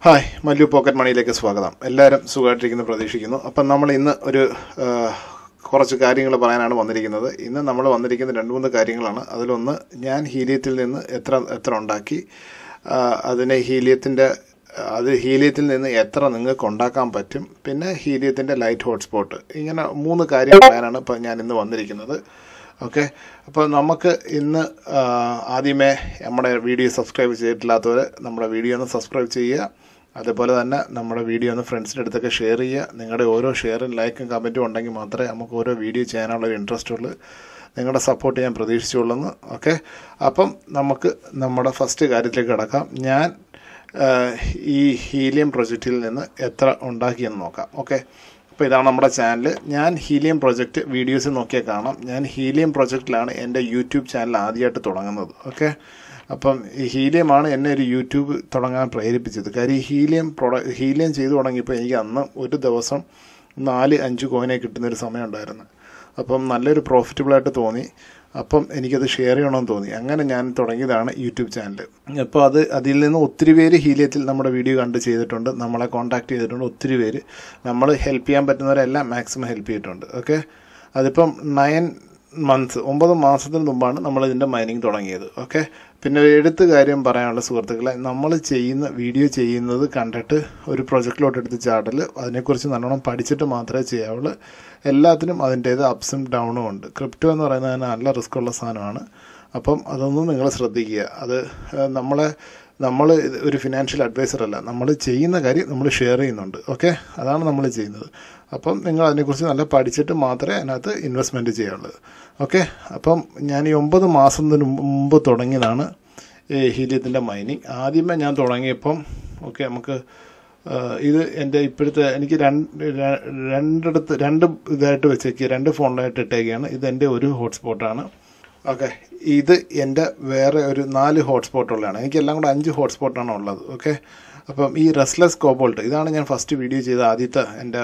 hi Mallu pocket മണിയിലേക്ക് സ്വാഗതം എല്ലാവരും സുഖമായിട്ടിരിക്കുന്നു പ്രതീക്ഷിക്കുന്നു അപ്പം നമ്മൾ ഇന്ന് ഒരു ആ, കുറച്ച് കാര്യങ്ങൾ പറയാനാണ് വന്നിരിക്കുന്നത് ഇന്ന് നമ്മൾ വന്നിരിക്കുന്ന രണ്ട് മൂന്ന് കാര്യങ്ങളാണ് അതിലൊന്ന് ഞാൻ ഹീലിയത്തിൽ നിന്ന് എത്ര എത്ര ഉണ്ടാക്കി ആ, അതിനെ ഹീലിയത്തിൻ്റെ അത് ഹീലിയത്തിൽ നിന്ന് എത്ര നിങ്ങൾക്ക് ഉണ്ടാക്കാൻ പറ്റും പിന്നെ ഹീലിയത്തിൻ്റെ ലൈറ്റ് ഹോട്ട്സ്പോട്ട് ഇങ്ങനെ മൂന്ന് കാര്യം പറയാനാണ് ഇപ്പം ഞാൻ ഇന്ന് വന്നിരിക്കുന്നത് ഓക്കെ അപ്പോൾ നമുക്ക് ഇന്ന് ആ, ആദ്യമേ നമ്മുടെ വീഡിയോ സബ്സ്ക്രൈബ് ചെയ്തിട്ടില്ലാത്തവർ നമ്മുടെ വീഡിയോ ഒന്ന് സബ്സ്ക്രൈബ് ചെയ്യുക അതുപോലെ തന്നെ നമ്മുടെ വീഡിയോ ഒന്ന് ഫ്രണ്ട്സിൻ്റെ അടുത്തൊക്കെ ഷെയർ ചെയ്യുക നിങ്ങളുടെ ഓരോ ഷെയറും ലൈക്കും കമൻറ്റും ഉണ്ടെങ്കിൽ മാത്രമേ നമുക്ക് ഓരോ വീഡിയോ ചെയ്യാനുള്ള ഒരു ഇൻട്രസ്റ്റ് ഉള്ളൂ നിങ്ങളുടെ സപ്പോർട്ട് ഞാൻ പ്രതീക്ഷിച്ചുകൊള്ളുന്നു ഓക്കെ അപ്പം നമുക്ക് നമ്മുടെ ഫസ്റ്റ് കാര്യത്തിലേക്ക് കിടക്കാം ഞാൻ ആ, ഈ ഹീലിയം പ്രൊജക്റ്റിൽ നിന്ന് എത്ര ഉണ്ടാക്കിയെന്ന് നോക്കാം ഓക്കെ അപ്പോൾ ഇതാണ് നമ്മുടെ ചാനൽ ഞാൻ ഹീലിയം പ്രൊജക്റ്റ് വീഡിയോസ് നോക്കിയാൽ കാണാം ഞാൻ ഹീലിയം പ്രൊജക്റ്റിലാണ് എൻ്റെ യൂട്യൂബ് ചാനൽ ആദ്യമായിട്ട് തുടങ്ങുന്നത് ഓക്കെ അപ്പം ഈ ഹീലിയമാണ് എന്നെ ഒരു യൂട്യൂബ് തുടങ്ങാൻ പ്രേരിപ്പിച്ചത് കാര്യം ഈ ഹീലിയം പ്രൊഡ ഹീലിയം ചെയ്തു തുടങ്ങിയപ്പോൾ എനിക്ക് അന്ന് ഒരു ദിവസം നാല് അഞ്ച് കോയിനെ കിട്ടുന്നൊരു സമയം ഉണ്ടായിരുന്നു അപ്പം നല്ലൊരു പ്രോഫിറ്റബിളായിട്ട് തോന്നി അപ്പം എനിക്കത് ഷെയർ ചെയ്യണമെന്ന് തോന്നി അങ്ങനെ ഞാൻ തുടങ്ങിയതാണ് യൂട്യൂബ് ചാനൽ അപ്പോൾ അത് അതിൽ നിന്ന് ഒത്തിരി പേര് ഹീലിയത്തിൽ നമ്മുടെ വീഡിയോ കണ്ട് ചെയ്തിട്ടുണ്ട് നമ്മളെ കോൺടാക്ട് ചെയ്തിട്ടുണ്ട് ഒത്തിരി പേര് നമ്മൾ ഹെൽപ്പ് ചെയ്യാൻ പറ്റുന്നവരെല്ലാം മാക്സിമം ഹെൽപ്പ് ചെയ്തിട്ടുണ്ട് ഓക്കെ അതിപ്പം നയൻ മന്ത്സ് ഒമ്പത് മാസത്തിന് മുമ്പാണ് നമ്മൾ ഇതിൻ്റെ മൈനിങ് തുടങ്ങിയത് ഓക്കെ പിന്നെ ഒരു എടുത്ത് കാര്യം പറയാനുള്ള സുഹൃത്തുക്കളെ നമ്മൾ ചെയ്യുന്ന വീഡിയോ ചെയ്യുന്നത് കണ്ടിട്ട് ഒരു പ്രൊജക്റ്റിലോട്ട് എടുത്ത് ചാടൽ അതിനെക്കുറിച്ച് നല്ലോണം പഠിച്ചിട്ട് മാത്രമേ ചെയ്യാവുള്ളൂ എല്ലാത്തിനും അതിൻ്റേത് അപ്സും ഡൗണും ഉണ്ട് ക്രിപ്റ്റോ എന്ന് പറയുന്നത് തന്നെ നല്ല റിസ്ക് ഉള്ള സാധനമാണ് അപ്പം അതൊന്നും നിങ്ങൾ ശ്രദ്ധിക്കുക അത് ഏഹ്, നമ്മളെ നമ്മൾ ഇത് ഒരു ഫിനാൻഷ്യൽ അഡ്വൈസർ അല്ല നമ്മൾ ചെയ്യുന്ന കാര്യം നമ്മൾ ഷെയർ ചെയ്യുന്നുണ്ട് ഓക്കെ അതാണ് നമ്മൾ ചെയ്യുന്നത് അപ്പം നിങ്ങൾ അതിനെക്കുറിച്ച് നല്ല പഠിച്ചിട്ട് മാത്രമേ അതിനകത്ത് ഇൻവെസ്റ്റ്മെൻറ്റ് ചെയ്യാവുള്ളൂ ഓക്കെ അപ്പം ഞാൻ ഈ ഒമ്പത് മാസത്തിന് മുമ്പ് തുടങ്ങിയതാണ് ഈ ഹീലിയത്തിൻ്റെ മൈനിങ് ആദ്യമേ ഞാൻ തുടങ്ങിയപ്പം ഓക്കെ നമുക്ക് ആ, ഇത് എൻ്റെ ഇപ്പോഴത്തെ എനിക്ക് രണ്ട് ര- രണ്ടിടത്ത് രണ്ട് ഇതായിട്ട് വെച്ചേക്കുക രണ്ട് ഫോണിലായിട്ട് ഇട്ടേക്കുകയാണ് ഇത് എൻ്റെ ഒരു ഹോട്ട്സ്പോട്ടാണ് ഓക്കെ ഇത് എൻ്റെ വേറെ ഒരു നാല് ഹോട്ട്സ്പോട്ടുള്ളതാണ് എനിക്ക് എല്ലാം കൂടെ അഞ്ച് ഹോട്ട്സ്പോട്ടാണ് ഉള്ളത് ഓക്കെ അപ്പം ഈ റെസ്ലെസ് കോബോൾട്ട് ഇതാണ് ഞാൻ ഫസ്റ്റ് വീഡിയോ ചെയ്ത ആദ്യത്തെ എൻ്റെ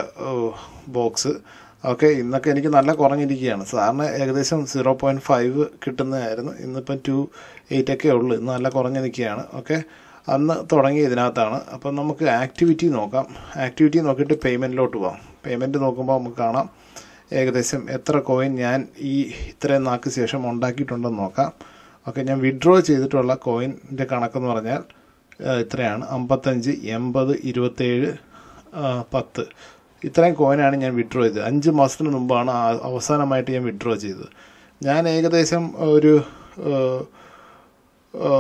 ബോക്സ് ഓക്കെ ഇന്നൊക്കെ എനിക്ക് നല്ല കുറഞ്ഞിരിക്കുകയാണ് സാറിന് ഏകദേശം സീറോ പോയിൻറ്റ് ഫൈവ് കിട്ടുന്നതായിരുന്നു ഇന്നിപ്പം ടു എയ്റ്റ് ഒക്കെ ഉള്ളൂ ഇന്ന് നല്ല കുറഞ്ഞ് നിൽക്കുകയാണ് ഓക്കെ അന്ന് തുടങ്ങിയ ഇതിനകത്താണ് അപ്പം നമുക്ക് ആക്ടിവിറ്റി നോക്കാം ആക്ടിവിറ്റി നോക്കിയിട്ട് പേയ്മെൻറ്റിലോട്ട് പോകാം പേയ്മെൻറ്റ് നോക്കുമ്പോൾ നമുക്ക് കാണാം ഏകദേശം എത്ര കോയിൻ ഞാൻ ഈ ഇത്രയും നാൾക്ക് ശേഷം ഉണ്ടാക്കിയിട്ടുണ്ടെന്ന് നോക്കാം ഓക്കെ ഞാൻ വിഡ്രോ ചെയ്തിട്ടുള്ള കോയിൻ്റെ കണക്കെന്ന് പറഞ്ഞാൽ ആ, ഇത്രയാണ് അമ്പത്തഞ്ച് എൺപത് ഇരുപത്തേഴ് ആ, പത്ത് ഇത്രയും കോയിനാണ് ഞാൻ വിഡ്രോ ചെയ്തത് അഞ്ച് മാസത്തിന് മുമ്പാണ് ആ- അവസാനമായിട്ട് ഞാൻ വിഡ്രോ ചെയ്തത് ഞാൻ ഏകദേശം ഒരു ആ, ആ,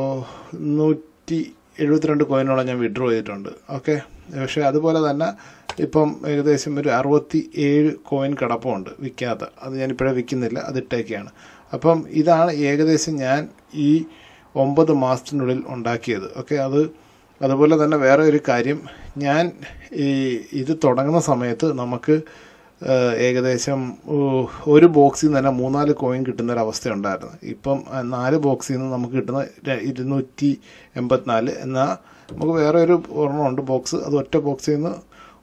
നൂറ്റി എഴുപത്തിരണ്ട് കോയിനോളം ഞാൻ വിഡ്രോ ചെയ്തിട്ടുണ്ട് ഓക്കെ പക്ഷേ അതുപോലെ തന്നെ ഇപ്പം ഏകദേശം ഒരു അറുപത്തി ഏഴ് കോയിൻ കിടപ്പുണ്ട് വിൽക്കാത്ത അത് ഞാൻ ഇപ്പോഴേ വിൽക്കുന്നില്ല അത് ഇട്ടേക്കാണ് അപ്പം ഇതാണ് ഏകദേശം ഞാൻ ഈ ഒമ്പത് മാസത്തിനുള്ളിൽ ഉണ്ടാക്കിയത് ഓക്കെ അത് അതുപോലെ തന്നെ വേറെ ഒരു കാര്യം ഞാൻ ഈ ഇത് തുടങ്ങുന്ന സമയത്ത് നമുക്ക് ഏഹ്, ഏകദേശം ഓ- ഒരു ബോക്സിൽ നിന്ന് തന്നെ മൂന്നാല് കോയിൻ കിട്ടുന്ന ഒരു അവസ്ഥ ഉണ്ടായിരുന്നു ഇപ്പം ആ, നാല് ബോക്സിൽ നിന്ന് നമുക്ക് കിട്ടുന്ന ര- ഇരുന്നൂറ്റി എൺപത്തിനാല് എന്നാൽ നമുക്ക് വേറെ ഒരു ഒരെണ്ണമുണ്ട് ബോക്സ് അത് ഒറ്റ ബോക്സിൽ നിന്ന്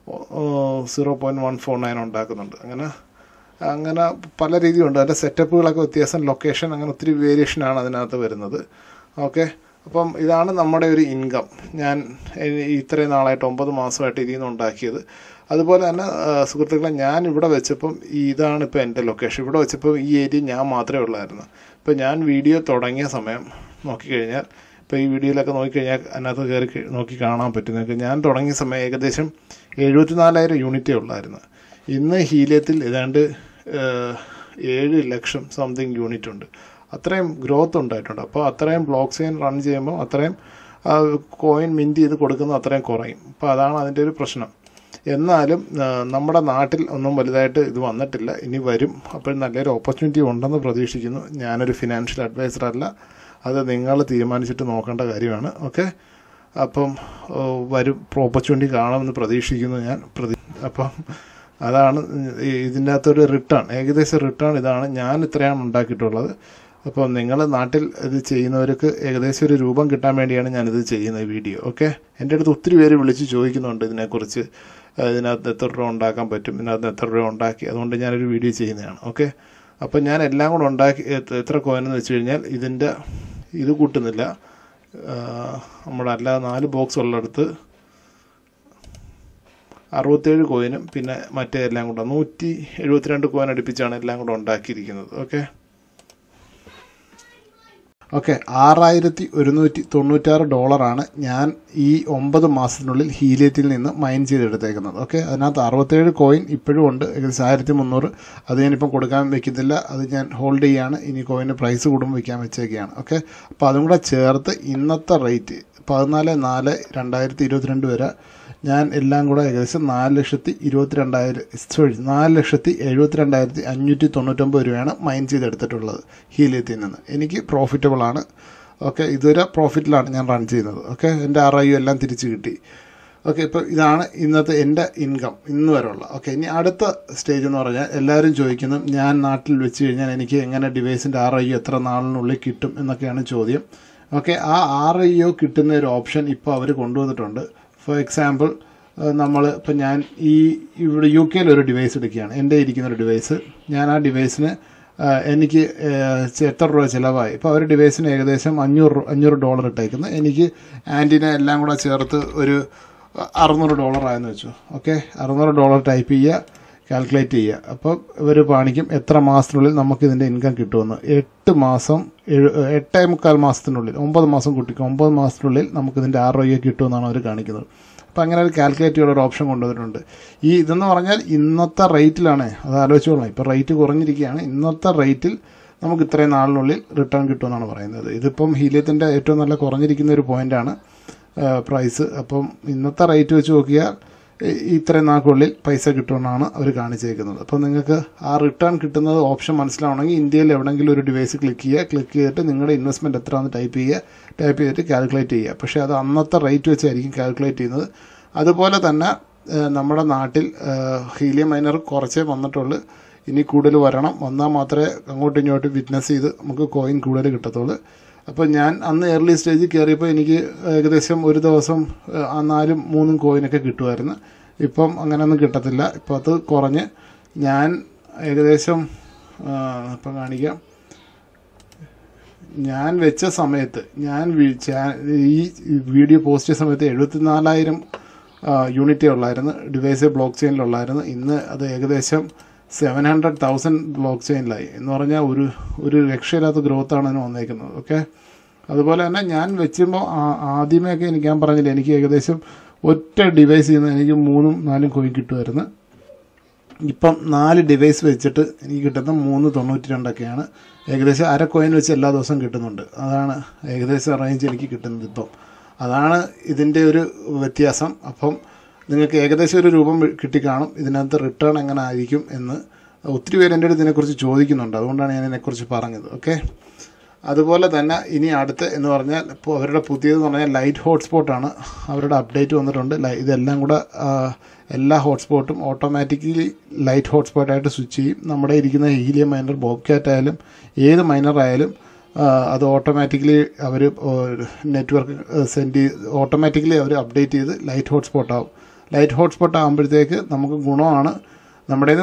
zero point one four nine ഉണ്ടാക്കുന്നുണ്ട് അങ്ങനെ അങ്ങനെ പല രീതിയുണ്ട് അതിൻ്റെ സെറ്റപ്പുകളൊക്കെ വ്യത്യാസം ലൊക്കേഷൻ അങ്ങനെ ഒത്തിരി വേരിയേഷനാണ് അതിനകത്ത് വരുന്നത് ഓക്കെ അപ്പം ഇതാണ് നമ്മുടെ ഒരു ഇൻകം ഞാൻ എ- ഇത്രയും നാളായിട്ട് ഒമ്പത് മാസമായിട്ട് ഇതിൽ നിന്ന് ഉണ്ടാക്കിയത് അതുപോലെ തന്നെ ആ, സുഹൃത്തുക്കളെ ഞാൻ ഇവിടെ വെച്ചപ്പം ഈ ഇതാണ് ഇപ്പോൾ എൻ്റെ ലൊക്കേഷൻ ഇവിടെ വെച്ചപ്പോൾ ഈ ഏരിയ ഞാൻ മാത്രമേ ഉള്ളായിരുന്നു ഇപ്പോൾ ഞാൻ വീഡിയോ തുടങ്ങിയ സമയം നോക്കിക്കഴിഞ്ഞാൽ ഇപ്പോൾ ഈ വീഡിയോയിലൊക്കെ നോക്കിക്കഴിഞ്ഞാൽ അതിനകത്ത് കയറി ക- നോക്കി കാണാൻ പറ്റും നിങ്ങൾക്ക് ഞാൻ തുടങ്ങിയ സമയം ഏകദേശം എഴുപത്തിനാലായിരം യൂണിറ്റേ ഉള്ളായിരുന്നു ഇന്ന് ഹീലിയത്തിൽ ഏതാണ്ട് ഏഹ്, ഏഴ് ലക്ഷം സംതിങ് യൂണിറ്റ് ഉണ്ട് അത്രയും ഗ്രോത്ത് ഉണ്ടായിട്ടുണ്ട് അപ്പോൾ അത്രയും ബ്ലോക്ക് ചെയിൻ റൺ ചെയ്യുമ്പോൾ അത്രയും കോയിൻ മിൻറ്റ് ചെയ്ത് കൊടുക്കുന്നത് അത്രയും കുറയും അപ്പോൾ അതാണ് അതിൻ്റെ ഒരു പ്രശ്നം എന്നാലും ആ, നമ്മുടെ നാട്ടിൽ ഒന്നും വലുതായിട്ട് ഇത് വന്നിട്ടില്ല ഇനി വരും അപ്പോൾ നല്ലൊരു ഓപ്പർച്യൂണിറ്റി ഉണ്ടെന്ന് പ്രതീക്ഷിക്കുന്നു ഞാനൊരു ഫിനാൻഷ്യൽ അഡ്വൈസർ അല്ല അത് നിങ്ങൾ തീരുമാനിച്ചിട്ട് നോക്കേണ്ട കാര്യമാണ് ഓക്കെ അപ്പം ഓ, വരും ഓപ്പർച്യൂണിറ്റി കാണുമെന്ന് പ്രതീക്ഷിക്കുന്നു ഞാൻ പ്രതി അപ്പം അതാണ് ഈ ഇതിൻ്റെ അകത്തൊരു റിട്ടേൺ ഏകദേശം റിട്ടേൺ ഇതാണ് ഞാൻ ഇത്രയാണ് ഉണ്ടാക്കിയിട്ടുള്ളത് അപ്പോൾ നിങ്ങൾ നാട്ടിൽ ഇത് ചെയ്യുന്നവർക്ക് ഏകദേശം ഒരു രൂപം കിട്ടാൻ വേണ്ടിയാണ് ഞാനിത് ചെയ്യുന്ന ഈ വീഡിയോ ഓക്കെ എൻ്റെ അടുത്ത് ഒത്തിരി പേര് വിളിച്ച് ചോദിക്കുന്നുണ്ട് ഇതിനെക്കുറിച്ച് ആ, ഇതിനകത്ത് എത്ര രൂപ ഉണ്ടാക്കാൻ പറ്റും ഇതിനകത്ത് എത്ര രൂപ ഉണ്ടാക്കി അതുകൊണ്ട് ഞാനൊരു വീഡിയോ ചെയ്യുന്നതാണ് ഓക്കെ അപ്പോൾ ഞാൻ എല്ലാം കൂടെ ഉണ്ടാക്കി എത്ര- എത്ര കോയിനെന്ന് വെച്ച് കഴിഞ്ഞാൽ ഇതിൻ്റെ ഇത് കൂട്ടുന്നില്ല ആ, നമ്മുടെ അല്ലാതെ നാല് ബോക്സ് ഉള്ളിടത്ത് അറുപത്തേഴ് കോയിനും പിന്നെ മറ്റേ എല്ലാം കൂടെ നൂറ്റി എഴുപത്തിരണ്ട് കോയിൻ അടുപ്പിച്ചാണ് എല്ലാം കൂടെ ഉണ്ടാക്കിയിരിക്കുന്നത് ഓക്കെ ഓക്കെ ആറായിരത്തി ഒരുന്നൂറ്റി തൊണ്ണൂറ്റാറ് ഡോളറാണ് ഞാൻ ഈ ഒമ്പത് മാസത്തിനുള്ളിൽ ഹീലിയത്തിൽ നിന്ന് മൈൻ ചെയ്തെടുത്തേക്കുന്നത് ഓക്കെ അതിനകത്ത് അറുപത്തേഴ് കോയിൻ ഇപ്പോഴും ഉണ്ട് ഏകദേശം ആയിരത്തി മുന്നൂറ് അത് ഞാനിപ്പം കൊടുക്കാൻ വെക്കുന്നില്ല അത് ഞാൻ ഹോൾഡ് ചെയ്യാണ് ഇനി കോയിന് പ്രൈസ് കൂടുമ്പോൾ വയ്ക്കാൻ വെച്ചേക്കുകയാണ് ഓക്കെ അപ്പോൾ അതും കൂടെ ചേർത്ത് ഇന്നത്തെ റേറ്റ് പതിനാല് നാല് രണ്ടായിരത്തി ഇരുപത്തിരണ്ട് വരെ ഞാൻ എല്ലാം കൂടെ ഏകദേശം നാല് ലക്ഷത്തി ഇരുപത്തി രണ്ടായിരം സോറി നാല് ലക്ഷത്തി എഴുപത്തി രണ്ടായിരത്തി അഞ്ഞൂറ്റി തൊണ്ണൂറ്റൊമ്പത് രൂപയാണ് മൈൻ ചെയ്തെടുത്തിട്ടുള്ളത് ഹീലിയത്തിൽ നിന്ന് എനിക്ക് പ്രോഫിറ്റബിൾ ആണ് ഓക്കെ ഇതുവരെ പ്രോഫിറ്റിലാണ് ഞാൻ റൺ ചെയ്യുന്നത് ഓക്കെ എൻ്റെ ആർ ഐ എല്ലാം തിരിച്ച് കിട്ടി ഓക്കെ ഇപ്പോൾ ഇതാണ് ഇന്നത്തെ എൻ്റെ ഇൻകം ഇന്ന് വരെയുള്ള ഓക്കെ ഇനി അടുത്ത സ്റ്റേജ് എന്ന് പറഞ്ഞാൽ എല്ലാവരും ചോദിക്കുന്നു ഞാൻ നാട്ടിൽ വെച്ച് കഴിഞ്ഞാൽ എനിക്ക് എങ്ങനെ ഡിവൈസിൻ്റെ ആർ ഐ എത്ര നാളിനുള്ളിൽ കിട്ടും എന്നൊക്കെയാണ് ചോദ്യം ഓക്കെ ആ ആർ ഐ ഒ കിട്ടുന്ന ഒരു ഓപ്ഷൻ ഇപ്പോൾ അവർ കൊണ്ടുവന്നിട്ടുണ്ട് ഫോർ എക്സാമ്പിൾ നമ്മൾ ഇപ്പം ഞാൻ ഈ ഇവിടെ യു കെയിൽ ഒരു ഡിവൈസ് എടുക്കുകയാണ് എൻ്റെ ഇരിക്കുന്ന ഒരു ഡിവൈസ് ഞാൻ ആ ഡിവൈസിന് എനിക്ക് എത്ര രൂപ ചിലവായി ഇപ്പോൾ ഒരു ഡിവൈസിന് ഏകദേശം അഞ്ഞൂറ് അഞ്ഞൂറ് ഡോളർ ഇട്ടേക്കുന്നു എനിക്ക് ആൻറ്റിന എല്ലാം കൂടെ ചേർത്ത് ഒരു അറുന്നൂറ് ഡോളർ ആയെന്ന് വെച്ചു ഓക്കെ അറുന്നൂറ് ഡോളർ ടൈപ്പ് ചെയ്യുക കാൽക്കുലേറ്റ് ചെയ്യുക അപ്പോൾ ഇവർ കാണിക്കും എത്ര മാസത്തിനുള്ളിൽ നമുക്ക് ഇതിൻ്റെ ഇൻകം കിട്ടുമെന്ന് എട്ട് മാസം എഴു എട്ടേ മുക്കാൽ മാസത്തിനുള്ളിൽ ഒമ്പത് മാസം കുട്ടിക്ക് ഒമ്പത് മാസത്തിനുള്ളിൽ നമുക്ക് ഇതിൻ്റെ ആറ് രൂപ കിട്ടുമെന്നാണ് അവർ കാണിക്കുന്നത് അപ്പോൾ അങ്ങനെ ഒരു കാൽക്കുലേറ്റ് ചെയ്യാനുള്ള ഒരു ഓപ്ഷൻ കൊണ്ടുവന്നിട്ടുണ്ട് ഈ ഇതെന്ന് പറഞ്ഞാൽ ഇന്നത്തെ റേറ്റിലാണ് അത് ആലോചിച്ചോളാം ഇപ്പോൾ റേറ്റ് കുറഞ്ഞിരിക്കുകയാണ് ഇന്നത്തെ റേറ്റിൽ നമുക്ക് ഇത്രയും നാളിനുള്ളിൽ റിട്ടേൺ കിട്ടുമെന്നാണ് പറയുന്നത് ഇതിപ്പം ഹീലിയത്തിൻ്റെ ഏറ്റവും നല്ല കുറഞ്ഞിരിക്കുന്ന ഒരു പോയിൻ്റാണ് പ്രൈസ് അപ്പം ഇന്നത്തെ റേറ്റ് വെച്ച് നോക്കിയാൽ ഇത്രയും നാൾക്കുള്ളിൽ പൈസ കിട്ടുമെന്നാണ് അവർ കാണിച്ചേക്കുന്നത് അപ്പോൾ നിങ്ങൾക്ക് ആ റിട്ടേൺ കിട്ടുന്നത് ഓപ്ഷൻ മനസ്സിലാവണമെങ്കിൽ ഇന്ത്യയിൽ എവിടെയെങ്കിലും ഒരു ഡിവൈസ് ക്ലിക്ക് ചെയ്യുക ക്ലിക്ക് ചെയ്തിട്ട് നിങ്ങളുടെ ഇൻവെസ്റ്റ്മെൻറ്റ് എത്രയാണെന്ന് ടൈപ്പ് ചെയ്യുക ടൈപ്പ് ചെയ്തിട്ട് കാൽക്കുലേറ്റ് ചെയ്യുക പക്ഷേ അത് അന്നത്തെ റേറ്റ് വെച്ചായിരിക്കും കാൽക്കുലേറ്റ് ചെയ്യുന്നത് അതുപോലെ തന്നെ നമ്മുടെ നാട്ടിൽ ഹീലിയം മൈനർ കുറച്ചേ വന്നിട്ടുള്ളൂ ഇനി കൂടുതൽ വരണം വന്നാൽ മാത്രമേ അങ്ങോട്ടും ഇങ്ങോട്ടും വിറ്റ്നസ് ചെയ്ത് നമുക്ക് കോയിൻ കൂടുതൽ കിട്ടത്തുള്ളൂ അപ്പോൾ ഞാൻ അന്ന് ഏർലി സ്റ്റേജിൽ കയറിയപ്പോൾ എനിക്ക് ഏകദേശം ഒരു ദിവസം ആ നാലും മൂന്നും കോയിനൊക്കെ കിട്ടുമായിരുന്നു ഇപ്പം അങ്ങനെയൊന്നും കിട്ടത്തില്ല ഇപ്പോൾ അത് കുറഞ്ഞ് ഞാൻ ഏകദേശം ഇപ്പം കാണിക്കാം ഞാൻ വെച്ച സമയത്ത് ഞാൻ ഈ വീഡിയോ പോസ്റ്റ് ചെയ്ത സമയത്ത് എഴുപത്തിനാലായിരം യൂണിറ്റേ ഉള്ളായിരുന്നു ഡിവൈസ് ബ്ലോക്ക് ചെയിനിലുള്ളായിരുന്നു ഇന്ന് അത് ഏകദേശം സെവൻ ഹൺഡ്രഡ് തൗസൻഡ് ബ്ലോക്ക് ചെയിനിലായി എന്ന് പറഞ്ഞാൽ ഒരു ഒരു രക്ഷയില്ലാത്ത ഗ്രോത്താണ് അതിന് വന്നേക്കുന്നത് ഓക്കെ അതുപോലെ തന്നെ ഞാൻ വെച്ചുമ്പോൾ ആദ്യമേയൊക്കെ എനിക്ക് ഞാൻ പറഞ്ഞില്ല എനിക്ക് ഏകദേശം ഒറ്റ ഡിവൈസ് ചെയ്യുന്ന എനിക്ക് മൂന്നും നാലും കോയിൻ കിട്ടുമായിരുന്നു ഇപ്പം നാല് ഡിവൈസ് വെച്ചിട്ട് എനിക്ക് കിട്ടുന്ന മൂന്ന് തൊണ്ണൂറ്റി രണ്ടൊക്കെയാണ് ഏകദേശം അര കോയിൻ വെച്ച് എല്ലാ ദിവസവും കിട്ടുന്നുണ്ട് അതാണ് ഏകദേശം റേഞ്ച് എനിക്ക് കിട്ടുന്നത് ഇപ്പം അതാണ് ഇതിൻ്റെ ഒരു വ്യത്യാസം അപ്പം നിങ്ങൾക്ക് ഏകദേശം ഒരു രൂപം കിട്ടിക്കാണും ഇതിനകത്ത് റിട്ടേൺ എങ്ങനെ ആയിരിക്കും എന്ന് ഒത്തിരി പേര് എൻ്റെ അടുത്ത് ഇതിനെക്കുറിച്ച് ചോദിക്കുന്നുണ്ട് അതുകൊണ്ടാണ് ഞാൻ ഇതിനെക്കുറിച്ച് പറഞ്ഞത് ഓക്കെ അതുപോലെ തന്നെ ഇനി അടുത്ത് എന്ന് പറഞ്ഞാൽ ഇപ്പോൾ അവരുടെ പുതിയതെന്ന് പറഞ്ഞാൽ ലൈറ്റ് ഹോട്ട്സ്പോട്ടാണ് അവരുടെ അപ്ഡേറ്റ് വന്നിട്ടുണ്ട് ഇതെല്ലാം കൂടെ എല്ലാ ഹോട്ട്സ്പോട്ടും ഓട്ടോമാറ്റിക്കലി ലൈറ്റ് ഹോട്ട്സ്പോട്ടായിട്ട് സ്വിച്ച് ചെയ്യും നമ്മുടെ ഇരിക്കുന്ന ഹീലിയം മൈനർ ബോബ് ക്യാറ്റ് ആയാലും ഏത് മൈനർ ആയാലും അത് ഓട്ടോമാറ്റിക്കലി അവർ നെറ്റ്വർക്ക് സെൻഡ് ചെയ്ത് ഓട്ടോമാറ്റിക്കലി അവർ അപ്ഡേറ്റ് ചെയ്ത് ലൈറ്റ് ഹോട്ട്സ്പോട്ട് ആവും ലൈറ്റ് ഹോട്ട്സ്പോട്ട് ആകുമ്പോഴത്തേക്ക് നമുക്ക് ഗുണമാണ് നമ്മുടെ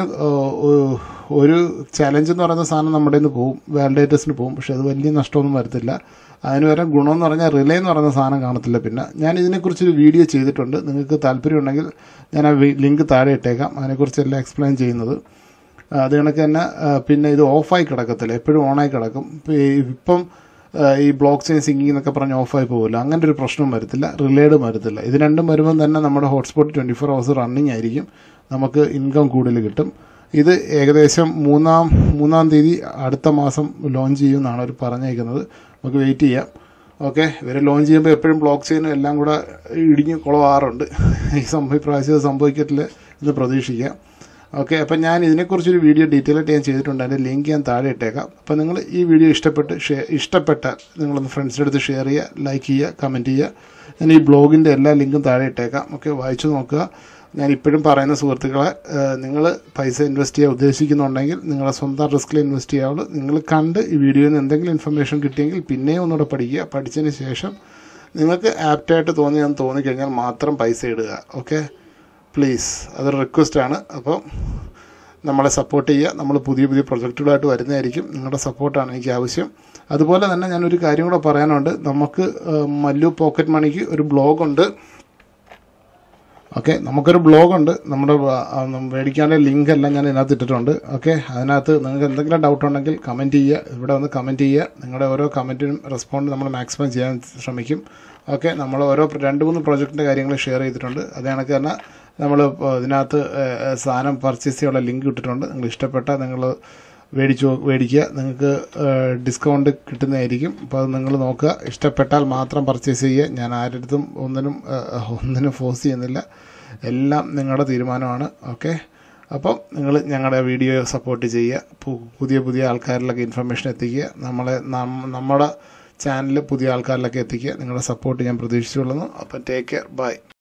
ഒരു ചലഞ്ച് എന്ന് പറയുന്ന സാധനം നമ്മുടെ നിന്ന് പോവും വാലിഡേറ്റേഴ്സിന് പോവും പക്ഷെ അത് വലിയ നഷ്ടമൊന്നും വരത്തില്ല അതിന് വരെ ഗുണമെന്ന് പറഞ്ഞാൽ റിലേ എന്ന് പറയുന്ന സാധനം കാണത്തില്ല പിന്നെ ഞാൻ ഇതിനെക്കുറിച്ചൊരു വീഡിയോ ചെയ്തിട്ടുണ്ട് നിങ്ങൾക്ക് താല്പര്യമുണ്ടെങ്കിൽ ഞാൻ ആ ലിങ്ക് താഴെ ഇട്ടേക്കാം അതിനെക്കുറിച്ചെല്ലാം എക്സ്പ്ലെയിൻ ചെയ്യുന്നത് അത് കണക്ക് തന്നെ പിന്നെ ഇത് ഓഫായി കിടക്കത്തില്ല എപ്പോഴും ഓണായി കിടക്കും ഇപ്പം ഈ ബ്ലോക്ക് ചെയിൻ സിംഗിങ് എന്നൊക്കെ പറഞ്ഞ് ഓഫായി പോകില്ല അങ്ങനെ ഒരു പ്രശ്നവും വരത്തില്ല റിലേഡും വരത്തില്ല ഇത് രണ്ടും വരുമ്പം തന്നെ നമ്മുടെ hotspot twenty four hours running ആയിരിക്കും നമുക്ക് ഇൻകം കൂടുതൽ കിട്ടും ഇത് ഏകദേശം മൂന്നാം മൂന്നാം തീയതി അടുത്ത മാസം ലോഞ്ച് ചെയ്യുമെന്നാണ് അവർ പറഞ്ഞേക്കുന്നത് നമുക്ക് വെയിറ്റ് ചെയ്യാം ഓക്കെ ഇവർ ലോഞ്ച് ചെയ്യുമ്പോൾ എപ്പോഴും ബ്ലോക്ക് ചെയിനും എല്ലാം കൂടെ ഇടിഞ്ഞ് കുളവാറുണ്ട് ഈ സംഭവം ഇപ്രാവശ്യം സംഭവിക്കത്തില്ല എന്ന് പ്രതീക്ഷിക്കാം ഓക്കെ അപ്പം ഞാൻ ഇതിനെക്കുറിച്ചൊരു വീഡിയോ ഡീറ്റെയിൽ ആയിട്ട് ഞാൻ ചെയ്തിട്ടുണ്ട് അതിൻ്റെ ലിങ്ക് ഞാൻ താഴെ ഇട്ടേക്കാം അപ്പോൾ നിങ്ങൾ ഈ വീഡിയോ ഇഷ്ടപ്പെട്ട് ഷെയർ ഇഷ്ടപ്പെട്ടാൽ നിങ്ങളൊന്ന് ഫ്രണ്ട്സിൻ്റെ അടുത്ത് ഷെയർ ചെയ്യുക ലൈക്ക് ചെയ്യുക കമൻറ്റ് ചെയ്യുക ഞാൻ ഈ ബ്ലോഗിൻ്റെ എല്ലാ ലിങ്കും താഴെ ഇട്ടേക്കാം ഓക്കെ വായിച്ചു നോക്കുക ഞാൻ ഇപ്പോഴും പറയുന്ന സുഹൃത്തുക്കളെ നിങ്ങൾ പൈസ ഇൻവെസ്റ്റ് ചെയ്യാൻ ഉദ്ദേശിക്കുന്നുണ്ടെങ്കിൽ നിങ്ങളെ സ്വന്തം റിസ്കിൽ ഇൻവെസ്റ്റ് ചെയ്യാവുള്ളൂ നിങ്ങൾ കണ്ട് ഈ വീഡിയോയിൽ നിന്ന് എന്തെങ്കിലും ഇൻഫർമേഷൻ കിട്ടിയെങ്കിൽ പിന്നെയും ഒന്നുകൂടെ പഠിക്കുക പഠിച്ചതിന് ശേഷം നിങ്ങൾക്ക് ആപ്റ്റായിട്ട് തോന്നിയെന്ന് തോന്നിക്കഴിഞ്ഞാൽ മാത്രം പൈസ ഇടുക ഓക്കെ പ്ലീസ് അതൊരു റിക്വസ്റ്റാണ് അപ്പം നമ്മളെ സപ്പോർട്ട് ചെയ്യുക നമ്മൾ പുതിയ പുതിയ പ്രൊജക്റ്റുകളായിട്ട് വരുന്നതായിരിക്കും നിങ്ങളുടെ സപ്പോർട്ടാണ് എനിക്ക് ആവശ്യം അതുപോലെ തന്നെ ഞാനൊരു കാര്യം കൂടെ പറയാനുണ്ട് നമുക്ക് മല്ലു പോക്കറ്റ് മണിക്ക് ഒരു ബ്ലോഗുണ്ട് ഓക്കെ നമുക്കൊരു ബ്ലോഗുണ്ട് നമ്മുടെ വ- ആ, നം- മേടിക്കാനുള്ള ലിങ്ക് എല്ലാം ഞാൻ ഇതിനകത്ത് ഇട്ടിട്ടുണ്ട് ഓക്കെ അതിനകത്ത് നിങ്ങൾക്ക് എന്തെങ്കിലും ഡൗട്ട് ഉണ്ടെങ്കിൽ കമൻറ്റ് ചെയ്യുക ഇവിടെ വന്ന് കമൻറ്റ് ചെയ്യുക നിങ്ങളുടെ ഓരോ കമൻറ്റിനും റെസ്പോണ്ട് നമ്മൾ മാക്സിമം ചെയ്യാൻ ശ്രമിക്കും ഓക്കെ നമ്മൾ ഓരോ പ്ര- രണ്ട് മൂന്ന് പ്രോജക്റ്റിൻ്റെ കാര്യങ്ങൾ ഷെയർ ചെയ്തിട്ടുണ്ട് അത് കണക്ക് തന്നെ നമ്മൾ ഇതിനകത്ത് ഏ, ഏ, സാധനം പർച്ചേസ് ചെയ്യാനുള്ള ലിങ്ക് ഇട്ടിട്ടുണ്ട് നിങ്ങൾ ഇഷ്ടപ്പെട്ട നിങ്ങൾ മേടിച്ചു മേടിക്കുക നിങ്ങൾക്ക് ഡിസ്കൗണ്ട് കിട്ടുന്നതായിരിക്കും അപ്പോൾ അത് നിങ്ങൾ നോക്കുക ഇഷ്ടപ്പെട്ടാൽ മാത്രം പർച്ചേസ് ചെയ്യുക ഞാൻ ആരുടെ അടുത്തും ഒന്നിനും ഏഹ്, ഒന്നിനും ഫോഴ്സ് ചെയ്യുന്നില്ല എല്ലാം നിങ്ങളുടെ തീരുമാനമാണ് ഓക്കെ അപ്പം നിങ്ങൾ ഞങ്ങളുടെ വീഡിയോ സപ്പോർട്ട് ചെയ്യുക പു- പുതിയ പുതിയ ആൾക്കാരിലൊക്കെ ഇൻഫർമേഷൻ എത്തിക്കുക നമ്മളെ നം- നമ്മുടെ ചാനൽ പുതിയ ആൾക്കാരിലൊക്കെ എത്തിക്കുക നിങ്ങളുടെ സപ്പോർട്ട് ഞാൻ പ്രതീക്ഷിച്ചുകൊള്ളുന്നു അപ്പം ടേക്ക് കെയർ ബൈ